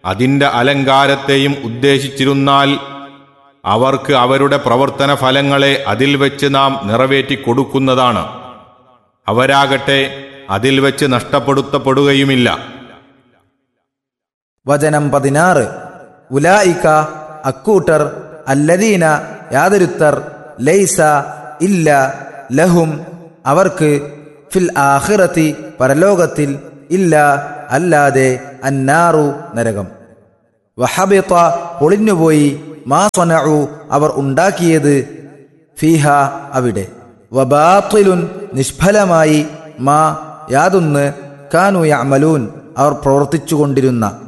അതിൻ്റെ അലങ്കാരത്തെയും ഉദ്ദേശിച്ചിരുന്നാൽ അവർക്ക് അവരുടെ പ്രവർത്തന ഫലങ്ങളെ അതിൽ വെച്ച് നാം നിറവേറ്റി കൊടുക്കുന്നതാണ് അവരാകട്ടെ അതിൽ വെച്ച് നഷ്ടപ്പെടുത്തപ്പെടുകയുമില്ല വചനം പതിനാറ് ഉലായിക്ക അക്കൂട്ടർ അല്ലദീന യാതൊരുത്തർ ലൈസ ഇല്ല ലഹും അവർക്ക് ഫിൽ ആഖിറത്തി പരലോകത്തിൽ ഇല്ല അല്ലാതെ അന്നാറു നരകം വഹബിത്ത പൊളിഞ്ഞുപോയി മാ സ്വനഉ അവർ ഉണ്ടാക്കിയത് ഫീഹ അവിടെ വബാത്തിലുൻ നിഷ്ഫലമായി മാ യാതൊന്ന് കാനു യഅമലൂൻ അവർ പ്രവർത്തിച്ചുകൊണ്ടിരുന്ന